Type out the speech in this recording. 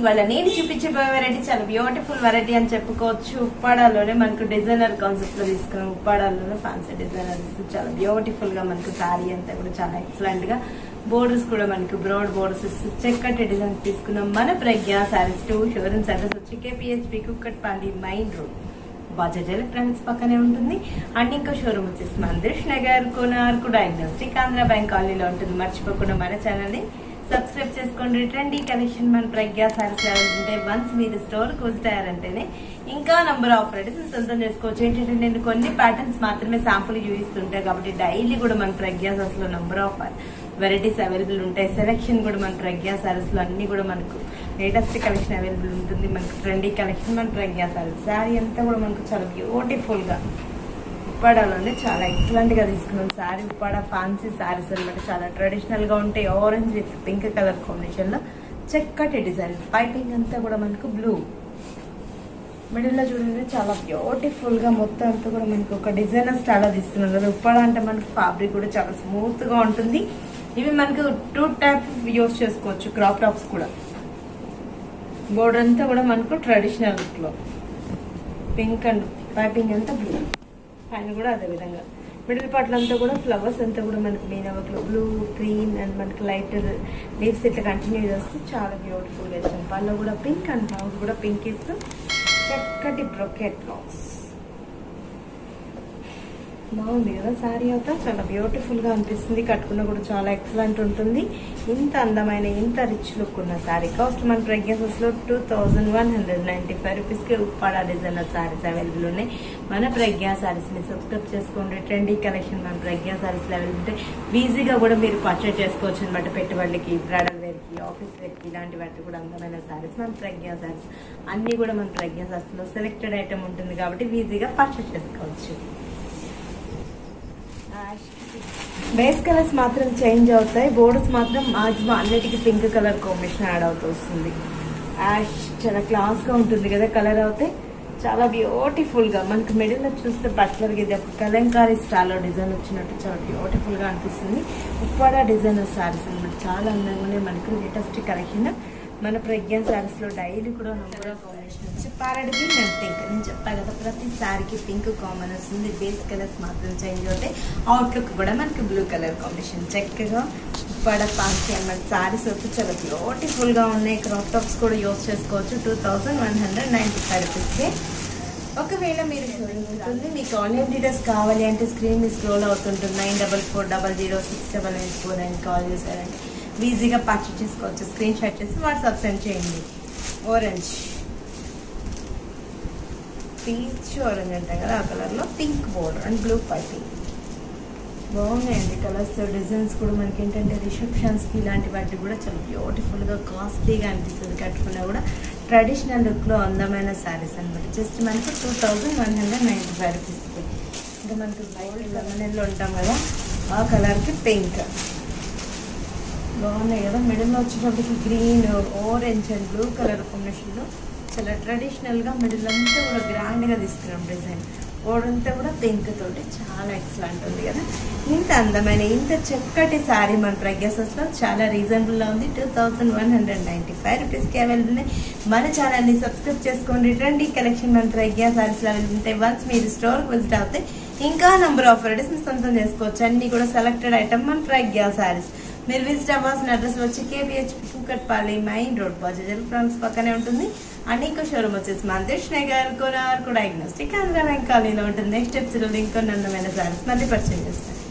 ఇవాళ నేను చూపించబోయే వెరైటీ చాలా బ్యూటిఫుల్ వెరైటీ అని చెప్పుకోవచ్చు ఉప్పాడాలోనే మనకు డిజైనర్ కాన్సెప్ట్ లో తీసుకున్నాం ఉప్పాడాలోనే ఫ్యాన్సీ డిజైనర్ చాలా బ్యూటిఫుల్ గా మనకు శారీ అంతా కూడా చాలా ఎక్సలెంట్ గా బోర్డర్స్ కూడా మనకు బ్రాడ్ బోర్డర్స్ ఇస్తూ చెక్కటి డిజైన్స్ తీసుకున్నాం మన Pragna saris two showrooms address వచ్చి KPHB Kukatpally main road Bajaj electronics పక్కనే ఉంటుంది అండ్ ఇంకో షోరూమ్ వచ్చేసి మందిర్ష్ నగర్ కోనార్కు డయాగ్నోస్టిక్ ఆంధ్ర బ్యాంక్ కాలనీలో ఉంటుంది మర్చిపోకుండా మన ఛానల్ ని సబ్స్క్రైబ్ చేసుకోండి ట్రెండీ కలెక్షన్ మన ప్రజ్ఞా సారీస్ ఉంటే వన్స్ మీరు స్టోర్ విజిట్ అయ్యారంటేనే ఇంకా నంబర్ ఆఫ్ వెరైటీస్ సొంతం చేసుకోవచ్చు ఏంటంటే నేను కొన్ని ప్యాటర్న్స్ మాత్రమే శాంపుల్ చూపిస్తుంటాయి కాబట్టి డైలీ కూడా మన ప్రజ్ఞా సారీస్ లో నంబర్ ఆఫ్ వెరైటీస్ అవైలబుల్ ఉంటాయి సెలెక్షన్ కూడా మన ప్రజ్ఞా సారీస్ లో అన్ని కూడా మనకు లేటెస్ట్ కలెక్షన్ అవైలబుల్ ఉంటుంది మనకు ట్రెండీ కలెక్షన్ మన ప్రజ్ఞా సారీస్ శారీ అంతా కూడా మనకు చాలా బ్యూటిఫుల్ గా ఉప్పాడాలోనే చాలా ఎక్సలెంట్ గా తీసుకున్నాం శారీ ఉప్పాడ ఫ్యాన్సీ శారీస్ అనమాట చాలా ట్రెడిషనల్ గా ఉంటాయి orange with pink colour combination లో చక్కటి డిజైన్ పైపింగ్ అంతా కూడా మనకు బ్లూ మిడిల్ లో చూడండి చాలా బ్యూటిఫుల్ గా మొత్తం అంతా కూడా మనకి ఒక డిజైనర్ స్టైల్ లో తీసుకున్నాం కదా ఉప్పాడ అంటే మనకి ఫ్యాబ్రిక్ కూడా చాలా స్మూత్ గా ఉంటుంది ఇవి మనకు టూ టైప్ యూస్ చేసుకోవచ్చు క్రాప్ టాప్స్ కూడా బోర్డర్ అంతా కూడా మనకు ట్రెడిషనల్ లుక్ లో పింక్ అండ్ పైపింగ్ అంతా బ్లూ పైన కూడా అదే విధంగా మిడిల్ పార్ట్ అంతా కూడా ఫ్లవర్స్ అంతా కూడా మనకి మెయిన్ అవ్వకలు బ్లూ గ్రీన్ అండ్ మనకి లైట్ లీవ్స్ ఇట్లా కంటిన్యూ చేస్తూ చాలా బ్యూటిఫుల్ గా ఇస్తాం పళ్ళు కూడా పింక్ అండ్ బ్లౌజ్ కూడా పింక్ ఇస్తూ చక్కటి బ్రొకెట్ బ్లౌజ్ బాగుంది కదా శారీ అవుతా చాలా బ్యూటిఫుల్ గా అనిపిస్తుంది కట్టుకున్న కూడా చాలా ఎక్సలెంట్ ఉంటుంది ఇంత అందమైన ఇంత రిచ్ లుక్ ఉన్న శారీ కాస్ట్ మన ప్రెగ్నెన్సీస్ లో two thousand one hundred ninety five rupees కి ఉప్పాడా డిజైనర్ శారీస్ అవైలబుల్ ఉన్నాయి మన ప్రజ్ఞా శారీస్ ని సబ్స్క్రైబ్ చేసుకోండి ట్రెండీ కలెక్షన్ మన ప్రజ్ఞా శారీస్ అవైలబుల్ ఉంటాయి ఈజీగా కూడా మీరు పర్చేస్ చేసుకోవచ్చు అనమాట పెట్టుబడులకి బ్రైడల్ వేర్ కి ఆఫీస్ వేర్ కి ఇలాంటి వాటి కూడా అందమైన శారీస్ మన ప్రజ్ఞా శారీస్ అన్ని కూడా మన ప్రజ్ఞా శారీస్ లో సెలెక్టెడ్ ఐటమ్ ఉంటుంది కాబట్టి ఈజీగా పర్చేస్ చేసుకోవచ్చు బేస్ కలర్స్ మాత్రం చేంజ్ అవుతాయి బోర్డర్స్ మాత్రం మాక్సిమం అన్నిటికీ పింక్ కలర్ కాంబినేషన్ యాడ్ అవుతూ వస్తుంది యాష్ చాలా క్లాస్ గా ఉంటుంది కదా కలర్ అవుతే చాలా బ్యూటిఫుల్ గా మనకి మిడిల్ లో చూస్తే బట్లర్ ఇది ఒక కలంకారీ స్టైల్ డిజైన్ వచ్చినట్టు చాలా బ్యూటిఫుల్ గా అనిపిస్తుంది ఉప్పాడ డిజైనర్ సారీస్ అనమాట చాలా అందంగా ఉన్నాయి మనకు లేటెస్ట్ కలెక్షన్ మన ప్రజ్ఞా శారీస్ లో డైలీ కూడా నంబర్ ఆఫ్ కాంబినేషన్ వచ్చి పారడిది నేను పింక్ నేను చెప్పా కదా ప్రతి శారీకి పింక్ కామన్ వస్తుంది బేస్ కలర్స్ మాత్రం చేంజ్ అవుతాయి అవుట్లుక్ కూడా మనకి బ్లూ కలర్ కాంబినేషన్ చక్కగా ఉప్పాడ ఫ్యాన్సీ అన్నమాట శారీస్ వచ్చి చాలా బ్యూటిఫుల్ గా ఉన్నాయి క్రాప్ టాప్స్ కూడా యూస్ చేసుకోవచ్చు two thousand one hundred ninety five రూపీస్కి ఒకవేళ మీరు ఉంటుంది మీకు ఆన్లైన్ డీటెయిల్స్ కావాలి అంటే స్క్రీన్ మీ స్క్రోల్ అవుతుంటుంది nine double four double zero six double nine four nine call చేశారంటే ఈజీగా పర్చేస్ చేసుకోవచ్చు స్క్రీన్ షాట్ చేసి వాట్సాప్ సెండ్ చేయండి ఆరెంజ్ పీచ్ ఆరెంజ్ అంటాం కదా ఆ కలర్లో pink border and blue piping బాగున్నాయండి కలర్స్ డిజైన్స్ కూడా మనకి ఏంటంటే రిసెప్షన్స్కి ఇలాంటి వాటి కూడా చాలా బ్యూటిఫుల్గా కాస్ట్లీగా అనిపిస్తుంది కట్టుకున్నా కూడా ట్రెడిషనల్ లుక్లో అందమైన శారీస్ అనమాట జస్ట్ మనకి two thousand one hundred ninety five రూపీస్కి ఇంకా మనకి బయట లెమనెల్లో ఉంటాం కదా ఆ కలర్కి పింక్ బాగున్నాయి కదా మిడిల్లో వచ్చేటప్పటికి green orange and blue colour కాంబినేషన్లో చాలా ట్రెడిషనల్గా మిడిల్ అంతా కూడా గ్రాండ్గా తీసుకున్నాం డిజైన్ ఓడంతా కూడా పింక్ తోటి చాలా ఎక్సలెంట్ ఉంది కదా ఇంత అందమైన ఇంత చక్కటి శారీ మన ప్రగ్యాసెస్లో చాలా రీజనబుల్లో ఉంది two thousand one hundred ninety five రూపీస్కి అవైలబుల్ ఉన్నాయి మన ఛానల్ని సబ్స్క్రైబ్ చేసుకోండి రండి కలెక్షన్ మన ప్రజ్ఞా శారీస్లో అవైలబుల్ ఉంటాయి వన్స్ మీరు స్టోర్కి విజిట్ అవుతే ఇంకా నంబర్ ఆఫ్ వెరైటీస్ మీరు సొంతం చేసుకోవచ్చు అన్ని కూడా సెలెక్టెడ్ ఐటమ్ మన ప్రజ్ఞా శారీస్ మీరు విజిట్ అవ్వాల్సిన అడ్రస్ వచ్చి KPHB Kukatpally main road Bajaj electronics పక్కనే ఉంటుంది అండ్ ఇంకో షోరూమ్ వచ్చేసి మంతేష్ నగర్ కోనార్కు డయాగ్నోస్టిక్ ఆంధ్ర బ్యాంక్ కాలనీలో ఉంటుంది నెక్స్ట్ ఎపిసోడ్ ఇంకో అందమైన సారీస్ మళ్ళీ పరిచయం చేస్తాను